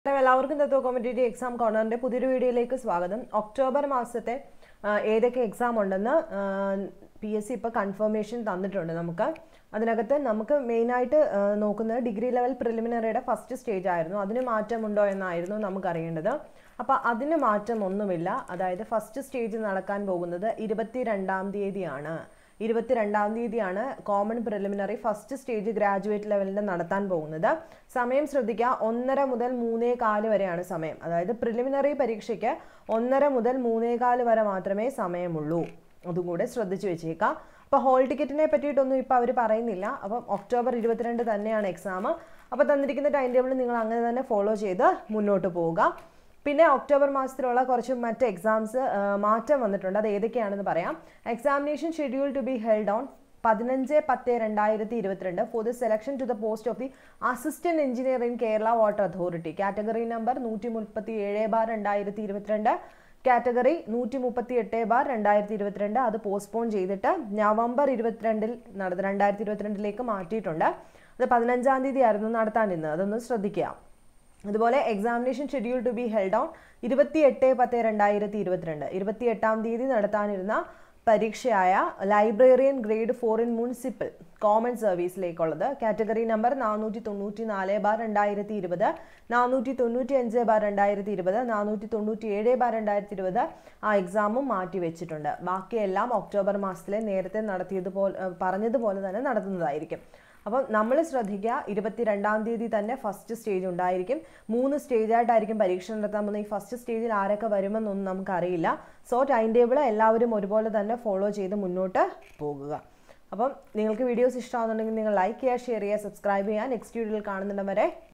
നമസ്കാരം എല്ലാവർക്കും തത്വ competitive exam കോർണറിന്റെ പുതിയൊരു വീഡിയോയിലേക്ക് സ്വാഗതം ഒക്ടോബർ മാസത്തെ ആ, ഏതൊക്കെ എക്സാം ഉണ്ടെന്ന് പി എസ് സി ഇപ്പോൾ കൺഫർമേഷൻ തന്നിട്ടുണ്ട് നമുക്ക് അതിനകത്ത് നമുക്ക് മെയിനായിട്ട് നോക്കുന്നത് ഡിഗ്രി ലെവൽ പ്രിലിമിനറിയുടെ ഫസ്റ്റ് സ്റ്റേജ് ആയിരുന്നു അതിന് മാറ്റമുണ്ടോ എന്നായിരുന്നു നമുക്ക് അറിയേണ്ടത് അപ്പോൾ അതിന് മാറ്റം ഒന്നുമില്ല അതായത് ഫസ്റ്റ് സ്റ്റേജ് നടക്കാൻ പോകുന്നത് ഇരുപത്തിരണ്ടാം തീയതിയാണ് ഇരുപത്തിരണ്ടാം തീയതിയാണ് common preliminary first stage graduate ലെവലിൽ നടത്താൻ പോകുന്നത് സമയം ശ്രദ്ധിക്കുക ഒന്നര മുതൽ മൂന്നേ കാല് വരെയാണ് സമയം അതായത് പ്രിലിമിനറി പരീക്ഷയ്ക്ക് ഒന്നര മുതൽ മൂന്നേ കാല് വരെ മാത്രമേ സമയമുള്ളൂ അതും കൂടെ ശ്രദ്ധിച്ചു വെച്ചേക്കാം അപ്പോൾ ഹോൾ ടിക്കറ്റിനെ പറ്റിയിട്ടൊന്നും ഇപ്പോൾ അവർ പറയുന്നില്ല അപ്പം ഒക്ടോബർ ഇരുപത്തിരണ്ട് തന്നെയാണ് എക്സാം അപ്പോൾ തന്നിരിക്കുന്ന ടൈം ടേബിൾ നിങ്ങൾ അങ്ങനെ തന്നെ ഫോളോ ചെയ്ത് മുന്നോട്ട് പോവുക പിന്നെ ഒക്ടോബർ മാസത്തിലുള്ള കുറച്ച് മറ്റ് എക്സാംസ് മാറ്റം വന്നിട്ടുണ്ട് അത് ഏതൊക്കെയാണെന്ന് പറയാം examination schedule to be held on പതിനഞ്ച് പത്ത് രണ്ടായിരത്തി ഇരുപത്തിരണ്ട് for the selection to the post of the assistant engineer in Kerala water authority category number നൂറ്റി മുപ്പത്തി ഏഴ് ബാർ രണ്ടായിരത്തി ഇരുപത്തിരണ്ട് കാറ്റഗറി നൂറ്റി മുപ്പത്തി എട്ട് ബാർ രണ്ടായിരത്തി ഇരുപത്തിരണ്ട് അത് പോസ്റ്റ്പോൺ ചെയ്തിട്ട് നവംബർ ഇരുപത്തിരണ്ടിൽ നടന്ന രണ്ടായിരത്തി ഇരുപത്തിരണ്ടിലേക്ക് മാറ്റിയിട്ടുണ്ട് അത് പതിനഞ്ചാം തീയതി ആയിരുന്നു നടത്താനിരുന്നത് അതൊന്ന് ശ്രദ്ധിക്കുക അതുപോലെ examination schedule to be held on ഇരുപത്തി എട്ട് പത്ത് രണ്ടായിരത്തി ഇരുപത്തിരണ്ട് ഇരുപത്തി എട്ടാം തീയതി നടത്താനിരുന്ന പരീക്ഷയായ librarian grade four in municipal common സർവീസിലേക്കുള്ളത് കാറ്റഗറി നമ്പർ നാനൂറ്റി തൊണ്ണൂറ്റി നാല് ബാർ രണ്ടായിരത്തി ഇരുപത് നാനൂറ്റി തൊണ്ണൂറ്റി അഞ്ച് ബാർ രണ്ടായിരത്തി ഇരുപത് നാനൂറ്റി തൊണ്ണൂറ്റി ഏഴ് ബാർ രണ്ടായിരത്തി ഇരുപത് ആ എക്സാമും മാറ്റി വെച്ചിട്ടുണ്ട് ബാക്കിയെല്ലാം ഒക്ടോബർ മാസത്തിലെ നേരത്തെ നടത്തിയതുപോലെ ഏഹ് പറഞ്ഞതുപോലെ തന്നെ നടത്തുന്നതായിരിക്കും അപ്പം നമ്മൾ ശ്രദ്ധിക്കുക ഇരുപത്തിരണ്ടാം തീയതി തന്നെ ഫസ്റ്റ് സ്റ്റേജ് ഉണ്ടായിരിക്കും മൂന്ന് സ്റ്റേജായിട്ടായിരിക്കും പരീക്ഷ നടത്താൻ പോകുന്നത് ഈ ഫസ്റ്റ് സ്റ്റേജിൽ ആരൊക്കെ വരുമെന്നൊന്നും നമുക്കറിയില്ല സോ ടൈം ടേബിൾ എല്ലാവരും ഒരുപോലെ തന്നെ ഫോളോ ചെയ്ത് മുന്നോട്ട് പോകുക അപ്പം നിങ്ങൾക്ക് വീഡിയോസ് ഇഷ്ടമാകുന്നുണ്ടെങ്കിൽ നിങ്ങൾ ലൈക്ക് ചെയ്യുക ഷെയർ ചെയ്യുക സബ്സ്ക്രൈബ് ചെയ്യുക നെക്സ്റ്റ് വീഡിയോയിൽ കാണുന്നുണ്ട് വരെ